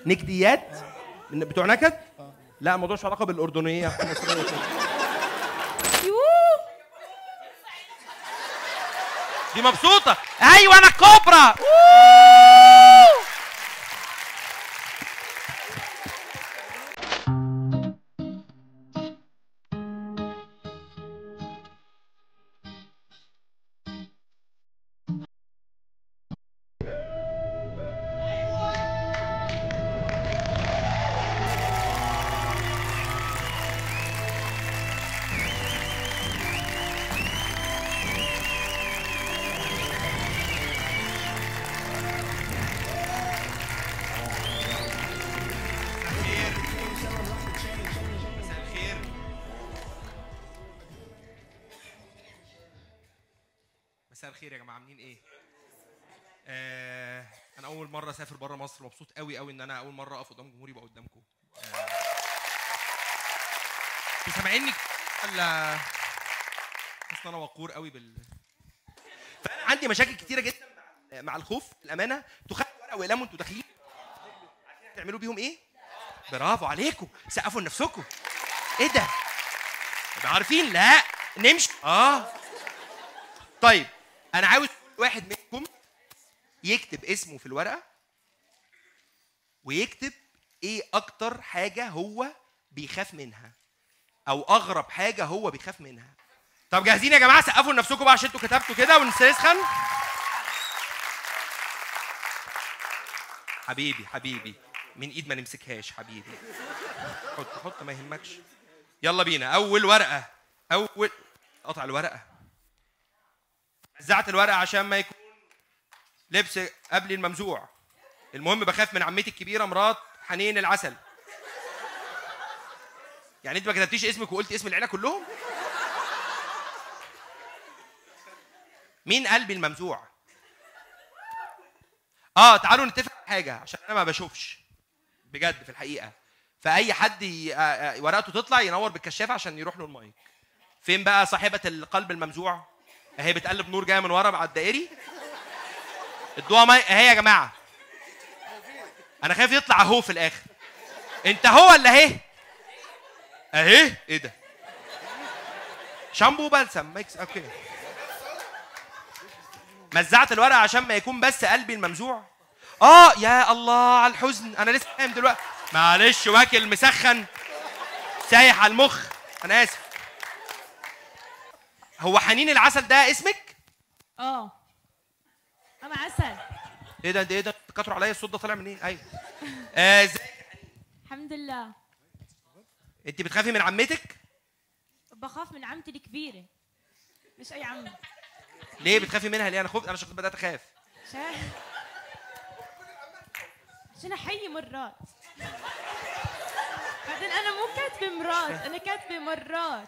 نكديات من بتوع نكد لا الموضوع مش علاقه بالاردنيه يوه دي مبسوطه ايوه انا كوبرا مساء الخير مساء الخير يا جماعه عاملين ايه آه انا اول مره اسافر بره مصر مبسوط قوي قوي ان انا اول مره اقف قدام جمهوري بقى قدامكم آه انتوا سامعيني ولا حاسس ان انا وقور قوي بال فانا عندي مشاكل كتيره جدا مع مع الخوف الامانه انتوا خدتوا ورقه وقلم وانتوا داخلين عارفين هتعملوا بيهم ايه برافو عليكم سقفوا لنفسكم ايه ده يبقى عارفين لا نمشي اه طيب انا عاوز كل واحد منكم يكتب اسمه في الورقه ويكتب ايه اكتر حاجه هو بيخاف منها او اغرب حاجه هو بيخاف منها طب جاهزين يا جماعه سقفوا لنفسكم بقى عشان انتوا كتبتوا كده ونسخن حبيبي حبيبي من ايد ما نمسكهاش حبيبي حط حط ما يهمكش يلا بينا اول ورقه اول قطع الورقه وزعت الورقه عشان ما يكون لبس قبل الممزوع المهم بخاف من عمتي الكبيره مرات حنين العسل يعني انت ما كتبتيش اسمك وقلت اسم العيله كلهم مين قلبي الممزوع اه تعالوا نتفق على حاجه عشان انا ما بشوفش بجد في الحقيقه فاي حد ي... آه، آه، ورقته تطلع ينور بالكشاف عشان يروح له المايك فين بقى صاحبه القلب الممزوع اهي بتقلب نور جايه من ورا على الدائري ادوها مايك اهي يا جماعه انا خايف يطلع اهو في الاخر انت هو ولا اهي اهي ايه ده شامبو بلسم ميكس اوكي مزعت الورقه عشان ما يكون بس قلبي الممزوع اه يا الله على الحزن انا لسه فاهم دلوقتي معلش واكل مسخن سايح على المخ انا اسف هو حنين العسل ده اسمك اه انا عسل ايه ده ده ايه ده كتروا عليا الصوت ده طالع منين ايوه آه ازاي الحمد لله انت بتخافي من عمتك بخاف من عمتي الكبيرة مش أي عم ليه بتخافي منها ليه انا خفت انا شخص بدات اخاف عشان عشان أحيي مرات بعدين أنا مو كاتبة مرات أنا كاتبة مرات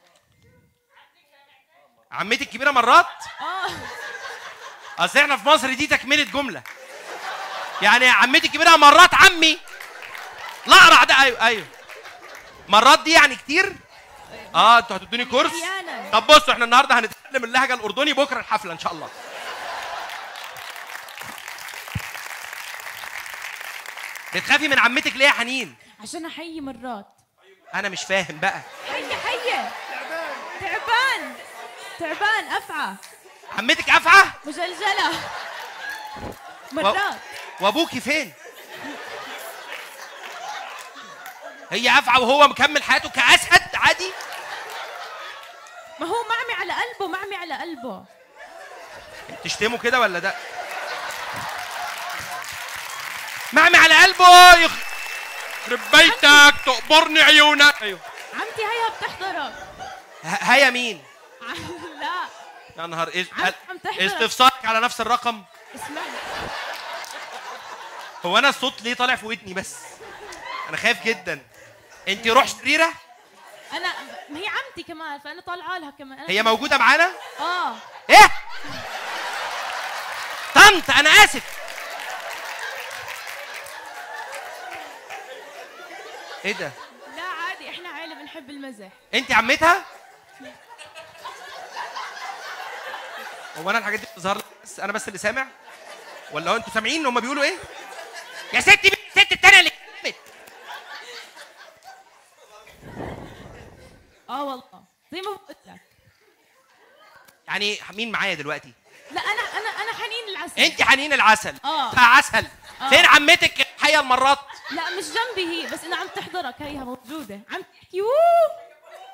عمتك الكبيره مرات آه اصل احنا في مصر دي تكمله جمله يعني عمتي الكبيره مرات عمي الاقرع ده ايوه ايوه مرات دي يعني كتير اه انتوا هتدوني كورس أحياناً. طب بصوا احنا النهارده هنتكلم اللهجه الاردني بكره الحفله ان شاء الله بتخافي من عمتك ليه يا حنين عشان أحيي مرات انا مش فاهم بقى حيي حيي تعبان تعبان أفعى عمتك افعى مجلجلة مرات وابوكي فين هي افعى وهو مكمل حياته كاسد عادي ما هو معمي على قلبه معمي على قلبه تشتمه كده ولا ده معمي على قلبه يخرب بيتك تقبرني عيونك ايوه عمتي هيا بتحضرك ه- هيا مين لا يا نهار إز... عم- عم تحضر. استفسارك على نفس الرقم اسمع هو انا الصوت ليه طالع في ودني بس انا خايف جدا انت روح شريره انا ما هي عمتي كمان فانا طالعه لها كمان أنا هي موجوده معانا اه ايه طنط انا اسف ايه ده لا عادي احنا عائله بنحب المزح انت عمتها هو انا الحاجات دي بتظهر لي بس انا بس اللي سامع ولا هو انتوا سامعين ان هم بيقولوا ايه يا ستي مين الست التانية اللي يعني مين معايا دلوقتي لا انا انا انا حنين العسل انت حنين العسل آه. عسل آه. فين عمتك حيه المرات لا مش جنبي هي بس انه عم تحضرك هيها موجوده عم تحكي "ووو".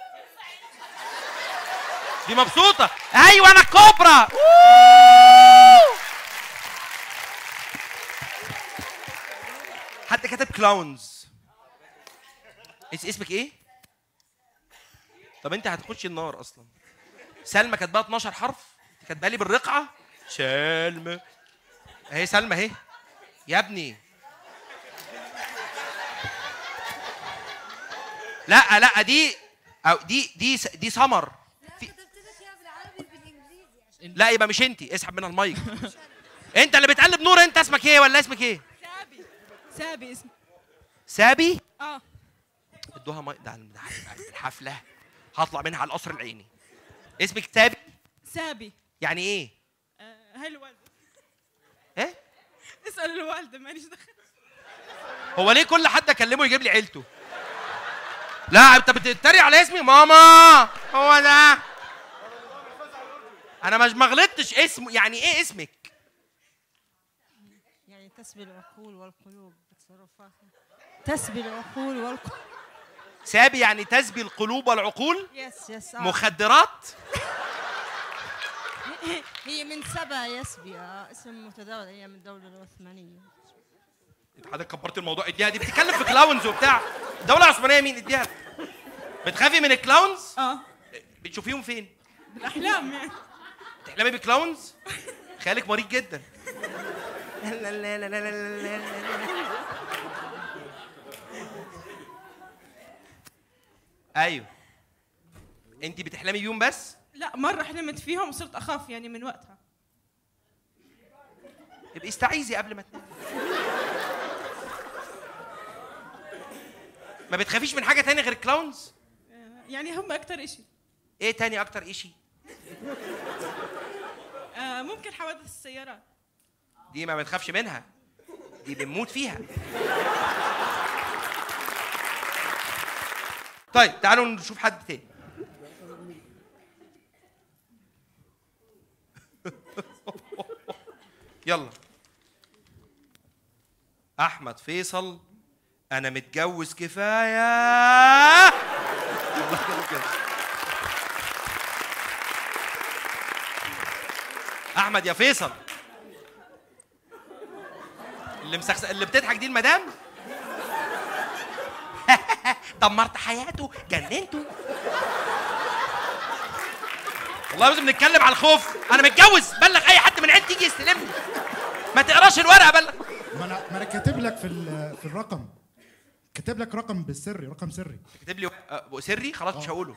دي مبسوطه ايوه انا الكوبرا ووو. حد كتب كلاونز اس اسمك ايه طب انت هتخشي النار اصلا سلمى كاتباها 12 حرف انت كاتبها لي بالرقعه سلمى اهي سلمى اهي يا ابني لا لا دي او دي دي دي سمر في- كتبت لك اياها بالعربي بالانجليزي عشان لا يبقى مش انت اسحب منها المايك انت اللي بتقلب نور انت اسمك ايه ولا اسمك ايه سابي سابي اسمه سابي اه ادوها مايك ده ده الحفله هطلع منها على القصر العيني اسمك سابي سابي يعني ايه آه هاي الوالدة ايه اسأل الوالدة ماليش دخل هو ليه كل حد اكلمه يجيب لي عيلته لا انت بتتريق على اسمي ماما هو ده انا مش ما غلطتش اسمه يعني ايه اسمك يعني تسبي العقول والقلوب بتصرفاتها تسبي العقول والقلوب سابي يعني تسبي القلوب والعقول يس يس آه. مخدرات هي من سبا يسبي آه. اسم متداول ايام الدولة العثمانية انت حضرتك كبرت الموضوع اديها دي بتتكلم في كلاونز وبتاع الدوله العثمانيه مين اديها بتخافي من الكلاونز اه بتشوفيهم فين بالاحلام يعني بتحلمي بكلاونز خيالك مريض جدا ايوه انت بتحلمي بيهم بس لا مرة حلمت فيهم وصرت اخاف يعني من وقتها يبقى استعيذي قبل ما تنامي ما بتخافيش من حاجه تاني غير الكلاونز آه يعني هم اكتر اشي ايه تاني اكتر اشي آه ممكن حوادث السيارات دي ما بتخافش منها دي بنموت فيها طيب تعالوا نشوف حد تاني يلا احمد فيصل انا متجوز كفايه والله كده. احمد يا فيصل اللي مسخس اللي بتضحك دي المدام دمرت حياته جننته والله لازم نتكلم على الخوف انا متجوز بلغ اي حد من عيلتي يجي يستلمني ما تقراش الورقه بلغ ما انا ما انا كاتب لك في ال- في الرقم كاتب لك رقم بالسري رقم سري كاتب لي أه، سري خلاص مش هقوله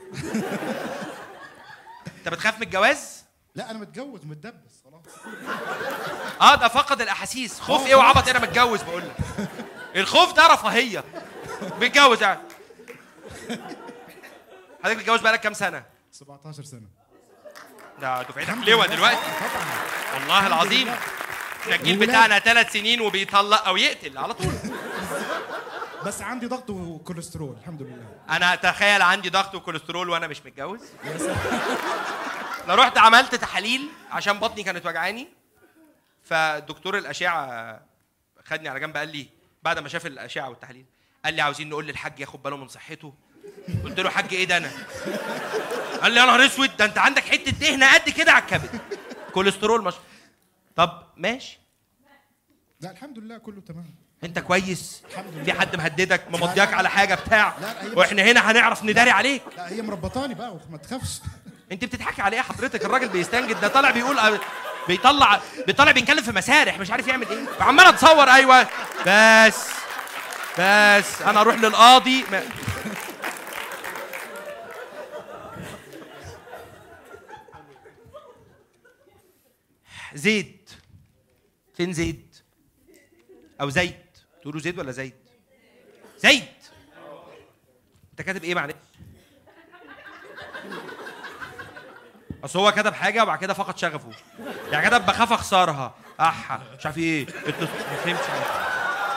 انت بتخاف من الجواز لا انا متجوز متدبس خلاص اه ده فقد الاحاسيس خوف آه، ايه وعبط انا متجوز بقول لك الخوف ده رفاهيه متجوز يعني حضرتك متجوز بقالك كام سنه 17 سنه ده دفعتك الحمد لواء لله. دلوقتي طبعا والله العظيم لله. احنا الجيل وولاد. بتاعنا ثلاث سنين وبيطلق او يقتل على طول بس عندي ضغط وكوليسترول الحمد لله انا اتخيل عندي ضغط وكوليسترول وانا مش متجوز انا رحت عملت تحاليل عشان بطني كانت وجعاني فدكتور الاشعه خدني على جنب قال لي بعد ما شاف الاشعه والتحاليل قال لي عاوزين نقول للحاج ياخد باله من صحته قلت له حاج ايه ده انا قال لي يا نهار اسود ده انت عندك حته دهنه قد كده على الكبد كوليسترول مش طب ماشي لا الحمد لله كله تمام انت كويس الحمد لله. في حد مهددك ممضياك على حاجه بتاع لا، لا، هي واحنا هنا هنعرف نداري عليك لا هي مربطاني بقى ما تخافش انت بتضحكي على ايه حضرتك الراجل بيستنجد ده طالع بيقول بيطلع بيطلع بيتكلم في مسارح مش عارف يعمل ايه وعمال اتصور ايوه بس بس انا اروح للقاضي ما... زيد فين زيد او زيد تقولوا زيد ولا زيد زيد انت كاتب ايه معلش اصل هو كتب حاجه وبعد كده فقد شغفه يعني كتب بخاف اخسرها احا مش عارف ايه انت ما فهمتش حاجه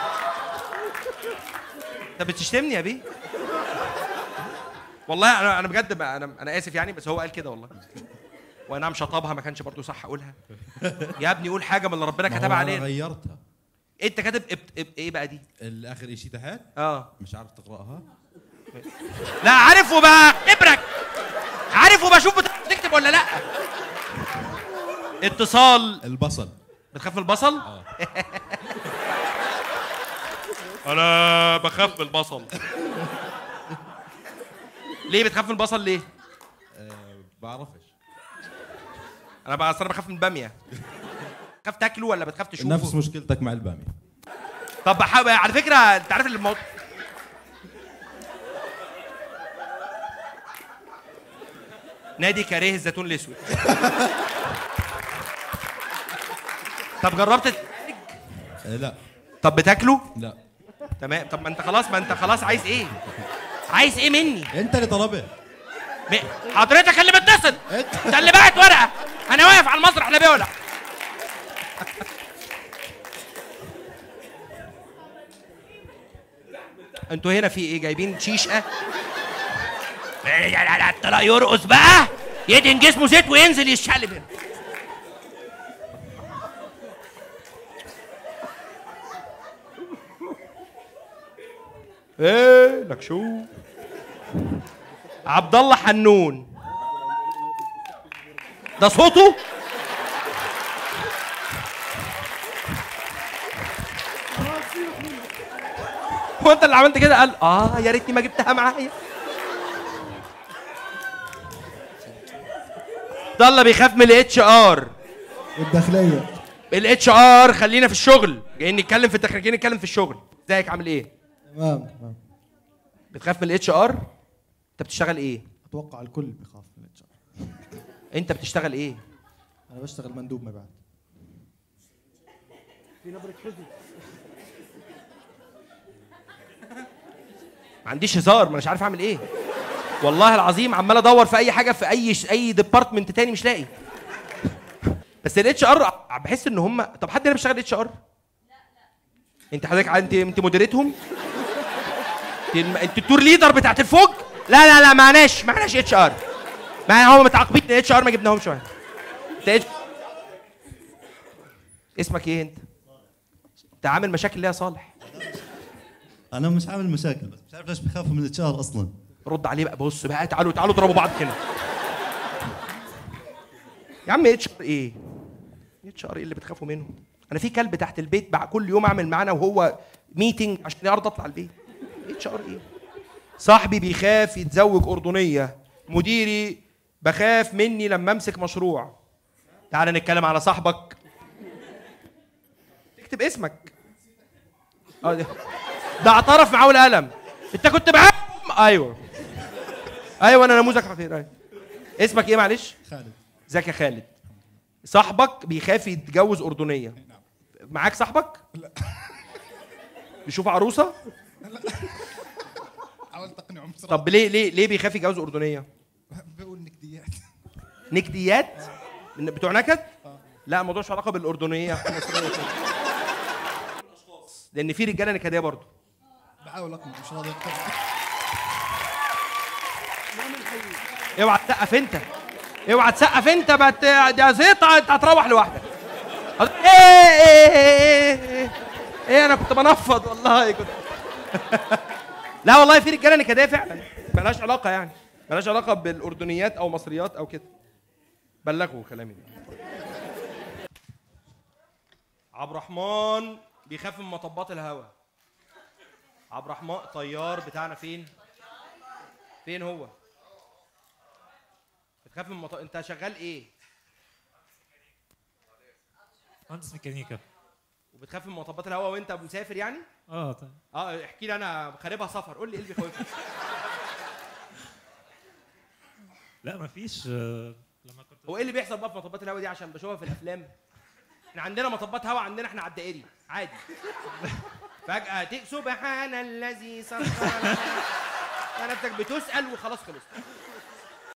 انت بتشتمني يا بيه والله انا انا بجد بقى انا انا اسف يعني بس هو قال كده والله وانا نعم شطبها ما كانش برضو صح اقولها يا ابني قول حاجه من اللي ربنا ما هو كتبها أنا علينا غيرتها انت كاتب إب- إب- ايه بقى دي الاخر شيء تحت اه مش عارف تقراها لا عارف وبقى ابرك عارف وبشوف بت- بتكتب ولا لا اتصال البصل بتخاف من البصل انا بخاف من البصل ليه بتخاف من البصل ليه أه بعرفش انا بقى أصل انا بخاف من الباميه بتخاف تاكله ولا بتخاف تشوفه نفس مشكلتك مع الباميه طب بحاول على فكره انت عارف الموضوع نادي كاريه الزيتون الاسود طب جربت ت- أه لا طب بتاكله لا تمام طب ما انت خلاص ما انت خلاص عايز ايه عايز ايه مني انت اللي طلبت م- حضرتك اللي بتصل انت اللي بعت ورقه انا واقف على المسرح لا بيولع انتوا هنا في ايه جايبين شيشه لا لا لا طلع يرقص بقى يدهن جسمه زيت وينزل يشقلب هنا ايه لك شو عبد الله حنون ده صوته هو انت اللي عملت كده قال اه يا ريتني ما جبتها معايا عبد الله بيخاف من الاتش ار الداخليه الاتش ار خلينا في الشغل جايين نتكلم في التخريج جايين نتكلم في الشغل ازيك عامل ايه تمام تمام بتخاف من الاتش ار انت بتشتغل ايه اتوقع الكل بيخاف من الاتش انت بتشتغل ايه انا بشتغل مندوب مبيعات ما عنديش هزار ما مش عارف اعمل ايه والله العظيم عمال ادور في اي حاجه في اي اي ديبارتمنت تاني مش لاقي بس الاتش ار بحس ان هم طب حد هنا بيشتغل اتش ار انت حضرتك انت انت مديرتهم انت الم- انت التور ليدر بتاعت الفوج لا لا لا معناش معناش اتش ار ما هم متعاقبين الاتش ار ما جبناهمش معانا انت H- اسمك ايه انت انت عامل مشاكل ليه يا صالح انا مش عامل مشاكل بس مش عارف ليش بخافوا من الاتش ار اصلا رد عليه بقى بص بقى تعالوا تعالوا اضربوا بعض كده يا عم اتش ار ايه اتش ار ايه اللي بتخافوا منه انا في كلب تحت البيت بقى كل يوم اعمل معانا وهو ميتنج عشان يرضى اطلع البيت اتش ار ايه صاحبي بيخاف يتزوج اردنيه مديري بخاف مني لما امسك مشروع تعال نتكلم على صاحبك اكتب اسمك اه ده- ده اعترف معاه القلم انت كنت معاه ايوه ايوه انا نموذج حقيقي أيوة. اسمك ايه معلش خالد ازيك يا خالد صاحبك بيخاف يتجوز اردنيه معاك صاحبك لا. بيشوف عروسه حاولت اقنعه بسرعه طب ليه ليه ليه بيخاف يتجوز اردنيه بقول نكديات نكديات من- بتوع نكد لا الموضوع مش علاقه بالاردنيه لان في رجاله نكديه برضه بحاول اقنع مش راضي يقتنع اوعى تسقف انت اوعى تسقف انت بت... ده زيطه انت هتروح لوحدك هت- ايه ايه ايه ايه ايه انا كنت بنفض والله كنت لا والله في رجاله نكديه فعلا ملهاش علاقه يعني ملهاش علاقه بالاردنيات او مصريات او كده بلغوا كلامي ده عبد الرحمن بيخاف من مطبات الهواء عبد الرحمن طيار بتاعنا فين فين هو بتخاف من مط... انت شغال ايه مهندس ميكانيكا وبتخاف من مطبات الهواء وانت مسافر يعني اه طيب اه احكي لي انا خاربها سفر قول لي ايه اللي بيخوفك لا مفيش آه، لما كنت هو ايه اللي بيحصل بقى في مطبات الهواء دي عشان بشوفها في الافلام احنا عندنا مطبات هواء عندنا احنا على الدائري عادي فجأة ت- سبحان الذي سخر لنا نفسك بتسأل وخلاص خلص